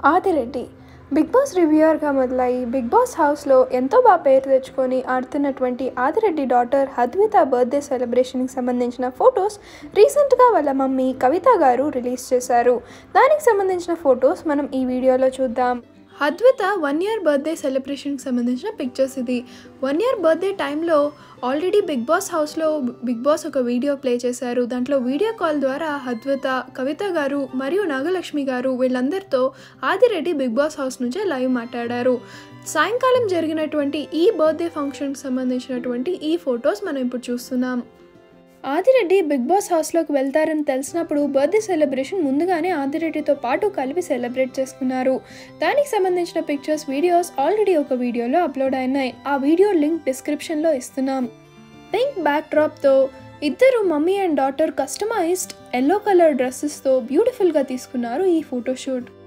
Adireddy Bigg boss రివ్యూయర్గా మొదలై big Boss హౌస్లో ఎంతో బాగా పేరు తెచ్చుకొని ఆడుతున్నటువంటి ఆదిరెడ్డి డాటర్ అద్విత బర్త్డే సెలబ్రేషన్కి సంబంధించిన ఫొటోస్ రీసెంట్గా వాళ్ళ మమ్మీ కవిత గారు రిలీజ్ చేశారు దానికి సంబంధించిన ఫొటోస్ మనం ఈ వీడియోలో చూద్దాం అద్విత వన్ ఇయర్ బర్త్డే సెలబ్రేషన్కి సంబంధించిన పిక్చర్స్ ఇది వన్ ఇయర్ బర్త్డే టైంలో ఆల్రెడీ బిగ్ బాస్ హౌస్లో బిగ్ బాస్ ఒక వీడియో ప్లే చేశారు దాంట్లో వీడియో కాల్ ద్వారా అద్విత కవిత గారు మరియు నాగలక్ష్మి గారు వీళ్ళందరితో ఆదిరెడ్డి బిగ్ బాస్ హౌస్ నుంచే లైవ్ మాట్లాడారు సాయంకాలం జరిగినటువంటి ఈ బర్త్డే ఫంక్షన్కి సంబంధించినటువంటి ఈ ఫొటోస్ మనం ఇప్పుడు చూస్తున్నాం ఆదిరెడ్డి బిగ్ బాస్ హౌస్లోకి వెళ్తారని తెలిసినప్పుడు బర్త్డే సెలబ్రేషన్ ముందుగానే ఆదిరెడ్డితో పాటు కలిపి సెలబ్రేట్ చేసుకున్నారు దానికి సంబంధించిన పిక్చర్స్ వీడియోస్ ఆల్రెడీ ఒక వీడియోలో అప్లోడ్ అయినాయి ఆ వీడియో లింక్ డిస్క్రిప్షన్లో ఇస్తున్నాం పింక్ బ్యాక్ డ్రాప్తో ఇద్దరు mummy and daughter customized yellow colour డ్రెస్సెస్తో బ్యూటిఫుల్గా తీసుకున్నారు ఈ ఫోటోషూట్